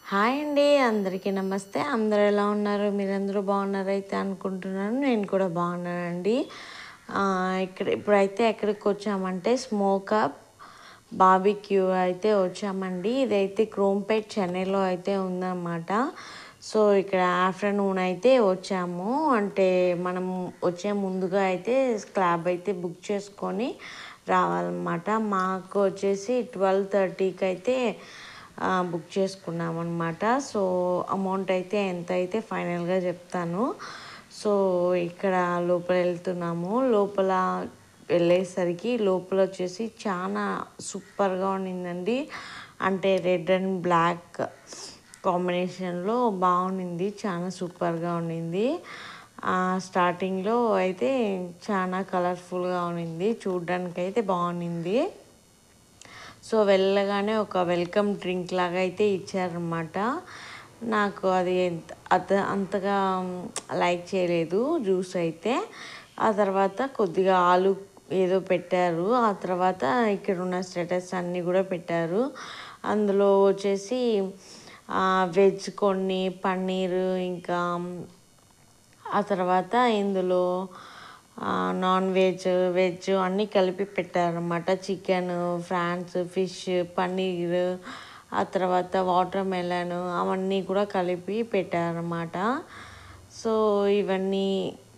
hi అండి అందరికీ నమస్తే అందరూ ఎలా ఉన్నారు మీరందరూ బాగున్నారు అయితే అనుకుంటున్నాను నేను కూడా బాగున్నానండి ఆ, ఇక్కడ ఇప్పుడైతే ఎక్కడికి వచ్చామంటే స్మోక్ అప్ బాబిక్యూ అయితే వచ్చామండి ఇదైతే క్రోంపేట్ చెన్నైలో అయితే ఉందన్నమాట సో ఇక్కడ ఆఫ్టర్నూన్ అయితే వచ్చాము అంటే మనం వచ్చే ముందుగా అయితే స్లాబ్ అయితే బుక్ చేసుకొని రావాలన్నమాట మాకు వచ్చేసి ట్వెల్వ్ థర్టీకి అయితే ఆ, బుక్ చేసుకున్నాం అనమాట సో అమౌంట్ అయితే ఎంత అయితే ఫైనల్గా చెప్తాను సో ఇక్కడ లోపల వెళ్తున్నాము లోపల వెళ్ళేసరికి లోపల వచ్చేసి చాలా సూపర్గా ఉండిందండి అంటే రెడ్ అండ్ బ్లాక్ కాంబినేషన్లో బాగుండింది చాలా సూపర్గా ఉండింది స్టార్టింగ్లో అయితే చాలా కలర్ఫుల్గా ఉండింది చూడ్డానికి అయితే బాగుండింది సో వెళ్ళగానే ఒక వెల్కమ్ డ్రింక్ లాగా అయితే ఇచ్చారనమాట నాకు అది ఎంత అత అంతగా లైక్ చేయలేదు జ్యూస్ అయితే ఆ తర్వాత కొద్దిగా ఆలు ఏదో పెట్టారు ఆ తర్వాత ఇక్కడ ఉన్న స్టేటస్ అన్నీ కూడా పెట్టారు అందులో వచ్చేసి వెజ్ కొన్ని పన్నీర్ ఇంకా ఆ తర్వాత ఇందులో ఆ, నాన్ వెజ్ వెజ్ అన్నీ కలిపి పెట్టారనమాట చికెన్ ఫ్రాన్స్ ఫిష్ పన్నీర్ ఆ తర్వాత వాటర్ మెలన్ అవన్నీ కూడా కలిపి పెట్టారనమాట సో ఇవన్నీ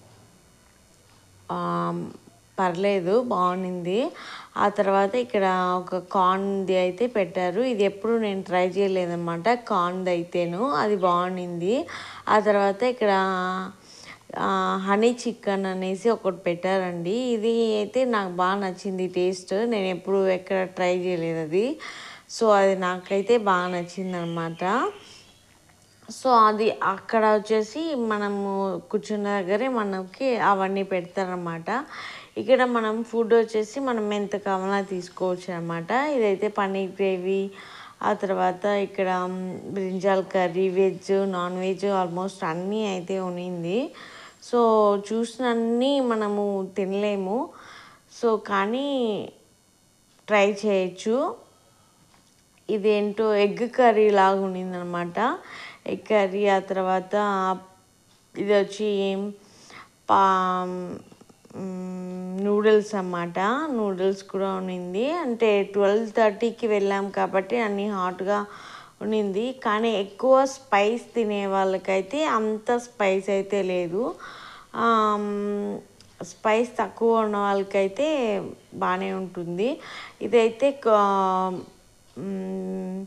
ఆ, పర్లేదు బాగుంది ఆ తర్వాత ఇక్కడ ఒక కార్న్ది అయితే పెట్టారు ఇది ఎప్పుడు నేను ట్రై చేయలేదన్నమాట కార్న్ది అయితేను అది బాగుండింది ఆ తర్వాత ఇక్కడ హనీ చికెన్ అనేసి ఒకటి పెట్టారండి ఇది అయితే నాకు బాగా నచ్చింది టేస్ట్ నేను ఎప్పుడు ఎక్కడ ట్రై చేయలేదు అది సో అది నాకైతే బాగా నచ్చింది అనమాట సో అది అక్కడ వచ్చేసి మనము కూర్చున్న దగ్గరే మనకి అవన్నీ పెడతారనమాట ఇక్కడ మనం ఫుడ్ వచ్చేసి మనం ఎంత కావాలో తీసుకోవచ్చు అనమాట ఇదైతే పన్నీర్ గ్రేవీ ఆ తర్వాత ఇక్కడ brinjal curry veg non veg almost అన్నీ అయితే ఉన్నింది సో చూసినన్ని మనము తినలేము సో కానీ ట్రై చేయొచ్చు ఇదేంటో ఎగ్ కర్రీ లాగా ఉన్నిందనమాట ఎగ్ కర్రీ ఆ తర్వాత ఇది వచ్చి పా నూడిల్స్ అన్నమాట నూడిల్స్ కూడా ఉన్నింది అంటే ట్వెల్వ్ థర్టీకి వెళ్ళాం కాబట్టి అన్నీ హాట్గా ఉన్నింది కానీ ఎక్కువ స్పైస్ తినే వాళ్ళకైతే అంత స్పైస్ అయితే లేదు స్పైస్ తక్కువ ఉన్న వాళ్ళకైతే బాగానే ఉంటుంది ఇదైతే కా- మ్,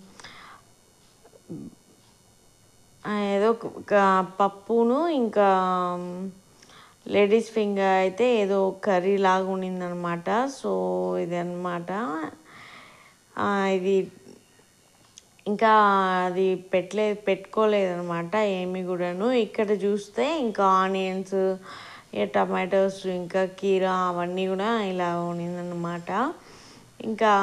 ఆ, ఏదో ఒక పప్పును ఇంకా లేడీస్ ఫింగర్ అయితే ఏదో కర్రీ లాగా ఉండిందనమాట సో ఇది అనమాట ఇది ఇంకా అది పెట్టలే పెట్టుకోలేదనమాట ఏమి కూడాను ఇక్కడ చూస్తే ఇంకా ఆనియన్స్ ఏ టమాటోస్ ఇంకా కీరా అవన్నీ కూడా ఇలా ఉన్నిందనమాట ఇంకా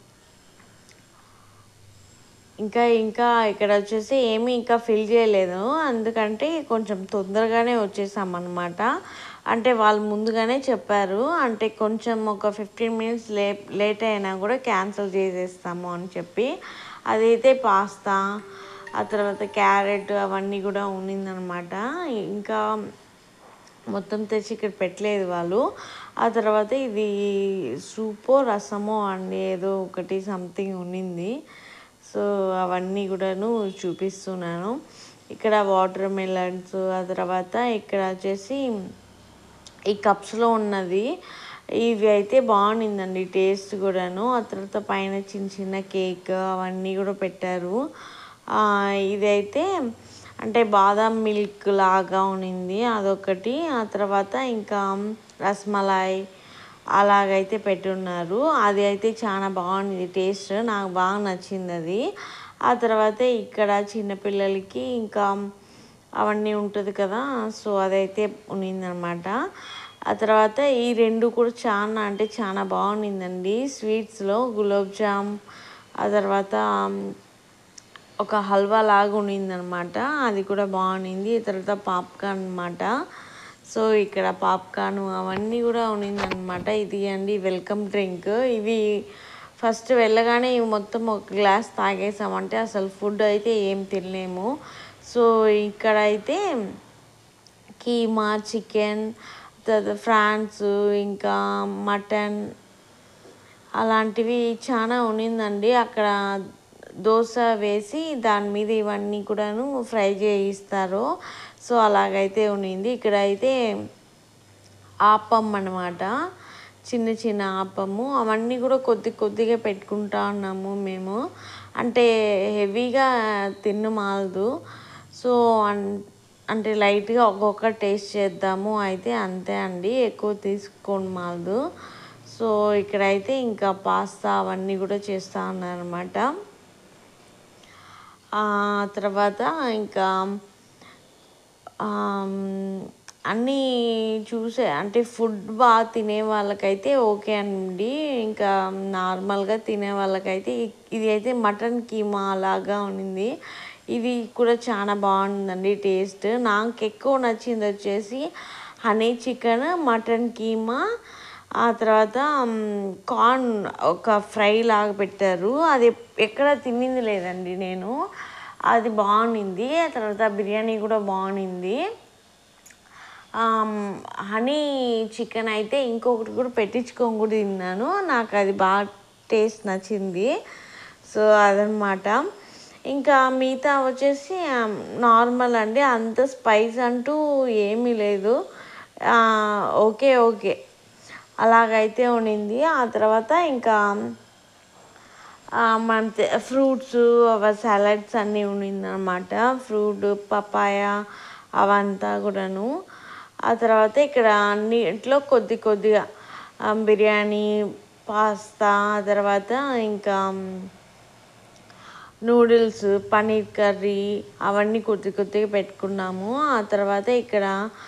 ఇంకా ఇంకా ఇక్కడ వచ్చేసి ఏమీ ఇంకా ఫిల్ చేయలేదు ఎందుకంటే కొంచెం తొందరగానే వచ్చేసాం అనమాట అంటే వాళ్ళు ముందుగానే చెప్పారు అంటే కొంచెం ఒక ఫిఫ్టీన్ మినిట్స్ లే లేట్ అయినా కూడా క్యాన్సిల్ చేసేస్తాము అని చెప్పి అదైతే పాస్తా ఆ తర్వాత క్యారెట్ అవన్నీ కూడా ఉన్నిందనమాట ఇంకా మొత్తం తెచ్చి ఇక్కడ పెట్టలేదు వాళ్ళు ఆ తర్వాత ఇది సూపో రసమో అండి ఏదో ఒకటి సంథింగ్ ఉన్నింది సో అవన్నీ కూడాను చూపిస్తున్నాను ఇక్కడ వాటర్ మెలన్స్ ఆ తర్వాత ఇక్కడ వచ్చేసి ఈ కప్స్లో ఉన్నది ఇవి అయితే బాగుండిందండి టేస్ట్ కూడాను ఆ తర్వాత పైన చిన్న చిన్న కేక్ అవన్నీ కూడా పెట్టారు ఆ, ఇదైతే అంటే బాదాం మిల్క్ లాగా ఉన్నింది అదొకటి ఆ తర్వాత ఇంకా రస్మలాయ్ అలాగైతే పెట్టున్నారు అది అయితే చాలా బాగుంది టేస్ట్ నాకు బాగా నచ్చింది అది ఆ తర్వాత ఇక్కడ చిన్నపిల్లలకి ఇంకా అవన్నీ ఉంటుంది కదా సో అదైతే ఉన్నిందనమాట ఆ తర్వాత ఈ రెండు కూడా చాలా అంటే చాలా బాగుండిందండి స్వీట్స్లో గులాబ్ జామ్ ఆ తర్వాత ఒక హల్వా లాగా ఉన్నిందనమాట అది కూడా బాగుండింది తర్వాత పాప్కార్న్ అనమాట సో ఇక్కడ పాప్కార్న్ అవన్నీ కూడా ఉన్నిందనమాట ఇది అండి వెల్కమ్ డ్రింక్ ఇవి ఫస్ట్ వెళ్ళగానే ఇవి మొత్తం ఒక గ్లాస్ తాగేసామంటే అసలు ఫుడ్ అయితే ఏం తినలేము సో ఇక్కడైతే కీమా చికెన్ తర్వాత ఫ్రాన్స్ ఇంకా మటన్ అలాంటివి చాలా ఉన్నిందండి అక్కడ దోశ వేసి దాని మీద ఇవన్నీ కూడాను ఫ్రై చేయిస్తారు సో అలాగైతే ఉన్నింది ఇక్కడ అయితే ఆపం అన్నమాట చిన్న చిన్న ఆపము అవన్నీ కూడా కొద్ది కొద్దిగా పెట్టుకుంటా ఉన్నాము మేము అంటే హెవీగా తిన్ను మాలదు సో అన్ అంటే లైట్గా ఒక్కొక్క టేస్ట్ చేద్దాము అయితే అంతే అండి ఎక్కువ తీసుకోండి మాలదు సో ఇక్కడైతే ఇంకా పాస్తా అవన్నీ కూడా చేస్తూ ఉన్నారనమాట తర్వాత ఇంకా అన్నీ చూసే అంటే ఫుడ్ బాగా తినే వాళ్ళకైతే ఓకే అండి ఇంకా నార్మల్గా తినే వాళ్ళకైతే ఇది అయితే మటన్ కీమా లాగా ఉన్నింది ఇది కూడా చాలా బాగుందండి టేస్ట్ నాకు ఎక్కువ నచ్చింది వచ్చేసి హనీ చికెన్ మటన్ కీమా ఆ తర్వాత కార్న్ ఒక ఫ్రై లాగా పెట్టారు అది ఎక్కడ తినింది లేదండి నేను అది బాగుంది ఆ తర్వాత బిర్యానీ కూడా బాగుంది హనీ చికెన్ అయితే ఇంకొకటి కూడా పెట్టించుకొని కూడా తిన్నాను నాకు అది బాగా టేస్ట్ నచ్చింది సో అదనమాట ఇంకా మిగతా వచ్చేసి నార్మల్ అండి అంత స్పైస్ అంటూ ఏమీ లేదు ఓకే ఓకే అలాగైతే ఉండింది ఆ తర్వాత ఇంకా మనం ఫ్రూట్స్ అవ సాలడ్స్ అన్నీ ఉండిందనమాట ఫ్రూట్ పపాయ అవంతా కూడాను ఆ తర్వాత ఇక్కడ అన్నిట్లో కొద్ది కొద్దిగా బిర్యానీ పాస్తా ఆ తర్వాత ఇంకా నూడిల్స్ పన్నీర్ కర్రీ అవన్నీ కొద్ది కొద్దిగా పెట్టుకున్నాము ఆ తర్వాత ఇక్కడ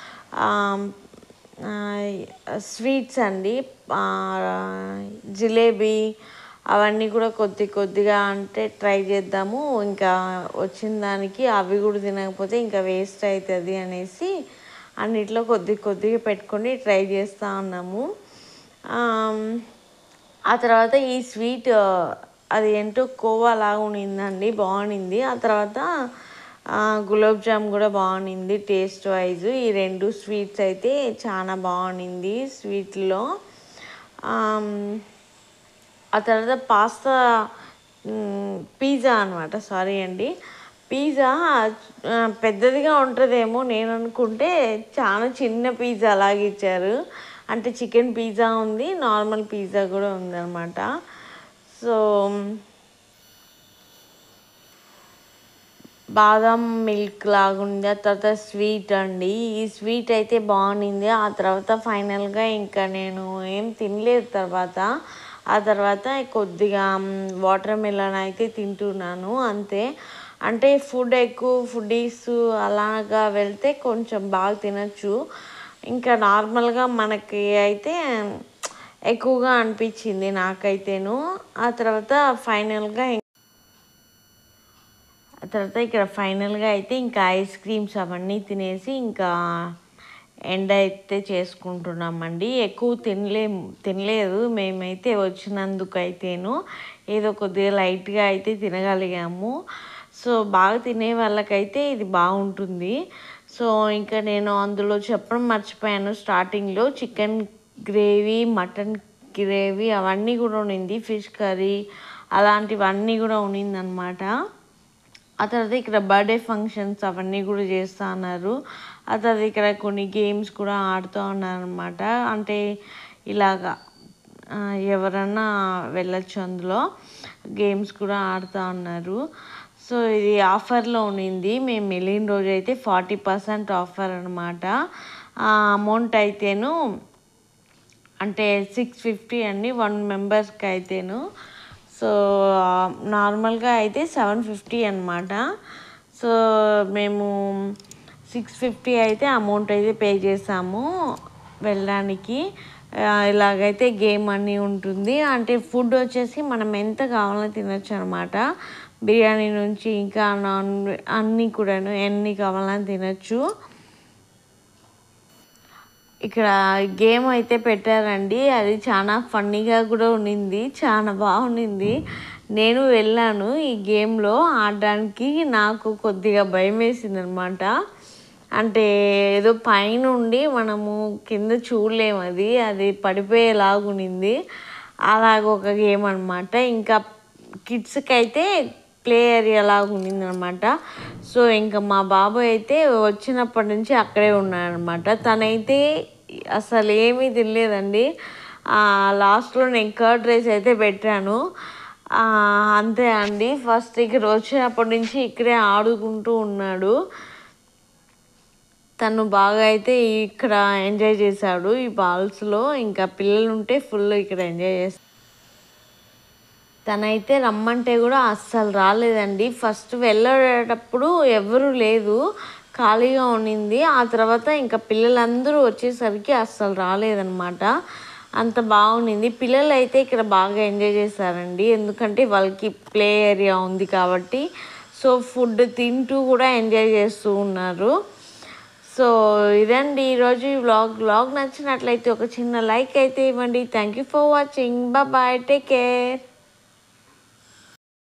స్వీట్స్ అండి జిలేబీ అవన్నీ కూడా కొద్ది కొద్దిగా అంటే ట్రై చేద్దాము ఇంకా వచ్చిన దానికి అవి కూడా తినకపోతే ఇంకా వేస్ట్ అవుతుంది అనేసి అన్నిట్లో కొద్ది కొద్దిగా పెట్టుకొని ట్రై చేస్తూ ఉన్నాము ఆ తర్వాత ఈ స్వీట్ అది ఏంటో కోవా లాగా ఉన్నిందండి బాగుంది ఆ తర్వాత గులాబ్ జామ్ కూడా బాగుంది టేస్ట్ వైజ్ ఈ రెండు స్వీట్స్ అయితే చాలా బాగుంది స్వీట్లో ఆ తర్వాత పాస్తా పిజ్జా అనమాట సారీ అండి పిజ్జా పెద్దదిగా ఉంటుందేమో నేను అనుకుంటే చాలా చిన్న పిజ్జా అలాగే ఇచ్చారు అంటే చికెన్ పిజ్జా ఉంది నార్మల్ పిజ్జా కూడా ఉందన్నమాట సో బాదం మిల్క్ లాగుంది ఆ తర్వాత స్వీట్ అండి ఈ స్వీట్ అయితే బాగుంది ఆ తర్వాత ఫైనల్గా ఇంకా నేను ఏం తినలేదు తర్వాత ఆ తర్వాత కొద్దిగా వాటర్ మిలన్ అయితే తింటున్నాను అంతే అంటే ఫుడ్ ఎక్కువ ఫుడీస్ అలాగా వెళ్తే కొంచెం బాగా తినచ్చు ఇంకా నార్మల్గా మనకి అయితే ఎక్కువగా అనిపించింది నాకైతేను ఆ తర్వాత ఫైనల్గా ఆ తర్వాత ఇక్కడ ఫైనల్గా అయితే ఇంకా ఐస్ క్రీమ్స్ అవన్నీ తినేసి ఇంకా ఎండ అయితే చేసుకుంటున్నామండి ఎక్కువ తినలే తినలేదు మేమైతే వచ్చినందుకు అయితేను ఏదో కొద్దిగా లైట్గా అయితే తినగలిగాము సో బాగా తినే వాళ్ళకైతే ఇది బాగుంటుంది సో ఇంకా నేను అందులో చెప్పడం మర్చిపోయాను స్టార్టింగ్లో చికెన్ గ్రేవీ మటన్ గ్రేవీ అవన్నీ కూడా ఉండింది ఫిష్ కర్రీ అలాంటివన్నీ కూడా ఉన్నిందనమాట ఆ తర్వాత ఇక్కడ బర్త్డే ఫంక్షన్స్ అవన్నీ కూడా చేస్తూ ఉన్నారు ఆ తర్వాత ఇక్కడ కొన్ని గేమ్స్ కూడా ఆడుతూ ఉన్నారనమాట అంటే ఇలాగా ఎవరన్నా వెళ్ళొచ్చు అందులో గేమ్స్ కూడా ఆడుతూ ఉన్నారు సో ఇది ఆఫర్లో ఉన్నింది మేము వెళ్ళిన రోజు అయితే ఫార్టీ పర్సెంట్ ఆఫర్ అనమాట అమౌంట్ అయితేను అంటే సిక్స్ ఫిఫ్టీ అండి వన్ మెంబర్స్కి అయితేను సో నార్మల్గా అయితే సెవెన్ ఫిఫ్టీ అనమాట సో మేము సిక్స్ ఫిఫ్టీ అయితే అమౌంట్ అయితే పే చేసాము వెళ్ళడానికి ఇలాగైతే గేమ్ అన్నీ ఉంటుంది అంటే ఫుడ్ వచ్చేసి మనం ఎంత కావాలో తినొచ్చు అనమాట బిర్యానీ నుంచి ఇంకా నాన్ అన్నీ కూడాను ఎన్ని కావాలని తినచ్చు ఇక్కడ గేమ్ అయితే పెట్టారండి అది చాలా ఫన్నీగా కూడా ఉండింది చాలా బాగుండింది నేను వెళ్ళాను ఈ గేమ్లో ఆడడానికి నాకు కొద్దిగా భయం వేసింది అనమాట అంటే ఏదో పైన ఉండి మనము కింద చూడలేము అది అది పడిపోయేలాగునింది అలాగ ఒక గేమ్ అనమాట ఇంకా కిడ్స్కి అయితే ప్లే ఏరియా లాగా ఉండింది అనమాట సో ఇంకా మా బాబాయ్ అయితే వచ్చినప్పటి నుంచి అక్కడే ఉన్నాడనమాట తనైతే అసలు ఏమీ తినలేదండి లాస్ట్లో నేను కర్డ్ రైస్ అయితే పెట్టాను ఆ, అంతే అండి ఫస్ట్ ఇక్కడ వచ్చినప్పటి నుంచి ఇక్కడే ఆడుకుంటూ ఉన్నాడు తను బాగా అయితే ఇక్కడ ఎంజాయ్ చేశాడు ఈ బాల్స్లో ఇంకా పిల్లలు ఉంటే ఫుల్ ఇక్కడ ఎంజాయ్ చేస్తాడు తనైతే రమ్మంటే కూడా అస్సలు రాలేదండి ఫస్ట్ వెళ్ళేటప్పుడు ఎవరు లేదు ఖాళీగా ఉండింది ఆ తర్వాత ఇంకా పిల్లలందరూ వచ్చేసరికి అస్సలు రాలేదన్నమాట అంత బాగుండింది పిల్లలు అయితే ఇక్కడ బాగా ఎంజాయ్ చేశారండి ఎందుకంటే వాళ్ళకి ప్లే ఏరియా ఉంది కాబట్టి సో ఫుడ్ తింటూ కూడా ఎంజాయ్ చేస్తూ ఉన్నారు సో ఇదండి ఈరోజు ఈ వ్లాగ్ వ్లాగ్ నచ్చినట్లయితే ఒక చిన్న లైక్ అయితే ఇవ్వండి thank you for watching bye take care